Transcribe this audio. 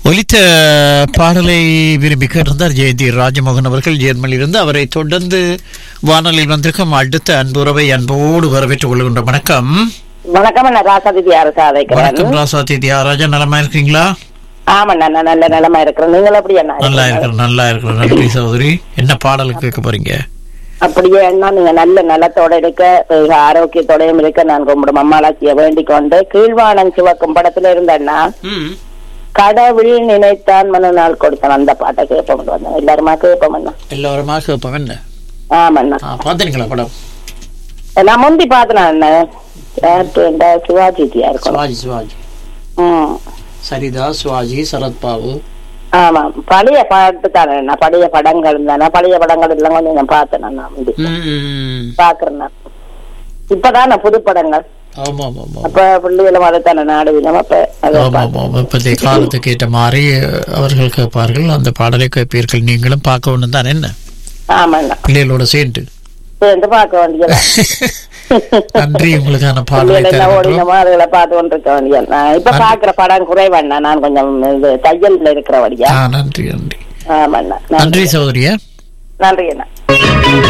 ஒலித்த பாடலை விரும்பி கேட்டிருந்தார் ஜெயந்தி ராஜமோகன் அவர்கள் ஜெர்மனியிலிருந்து அவரை தொடர்ந்து வானொலியில் வந்திருக்கும் அடுத்த அன்புறவை அன்போடு வரவேற்றுக் கொள்கின்ற வணக்கம் வணக்கம் நான் ராசாதிதி அரசு அழைக்கிறேன் வணக்கம் ராசா தேதி ராஜா நலமா இருக்கீங்களா ஆமா நான் நல்ல நிலமா இருக்கிறேன் நீங்கள் எப்படி என்ன நல்லா இருக்கிறேன் நல்லா இருக்கிறேன் நன்றி சகோதரி என்ன பாடல் கேட்க போறீங்க அப்படியே என்ன நீங்க நல்ல நலத்தோட இருக்க மிக ஆரோக்கியத்தோடையும் இருக்க நான் கும்பிடும் அம்மாளாச்சிய வேண்டிக் கொண்டு கீழ்வானம் சிவக்கும் படத்துல இருந்தேன்னா கடவுள் நினைத்தான் மனு நாள் கொடுத்தான் அந்த பாட்டை கேட்போம் வந்தேன் எல்லாருமா கேட்போம் அண்ணா எல்லாருமா கேட்போம் என்ன ஆமாண்ணா ஆ, பார்த்தீங்களா படம் நான் முந்தி பார்த்தேன் அண்ணன் யார்கிட்ட இருந்தா சிவாஜித்தியா இருக்கணும் சிவாஜி சிவாஜி ம் சரிதா சிவாஜி சரத்பாபு ஆமா பழைய பாட்டு தானே நான் பழைய படங்கள் தானே பழைய படங்கள் எல்லாம் கொஞ்சம் நான் பார்த்தேன் நான் முந்தி ம், பாக்குறேன் நான் இப்பதானே புது படங்கள் ஆமா ஆமா ஆமா அப்ப பிள்ளைகளும் அதைத்தானே நாடுவினோம் அப்ப அதை ஆமா ஆமா ஆமா. இப்போதைய காலத்துக்கு ஏற்ற மாதிரி அவர்கள் கேட்பார்கள் அந்த பாடலை கேட்பீர்கள் நீங்களும் பார்க்க ஒன்று தான் என்ன ஆமாண்ணா பிள்ளைகளோட சேர்ந்து சேர்ந்து பார்க்க வேண்டியதா நன்றி உங்களுக்கான பாடலை பிள்ளைகள் என்ன தருகின்றோம் ஓடினமோ அதுகளை பார்த்து கொண்டிருக்க வேண்டியது நான் இப்ப பாக்குற படம் குறைவண்ணா நான் கொஞ்சம் இது தையல்ல இருக்கிற வழியா ஆ நன்றி நன்றி ஆமாண்ணா நன்றி சகோதரியா நன்றி அண்ணா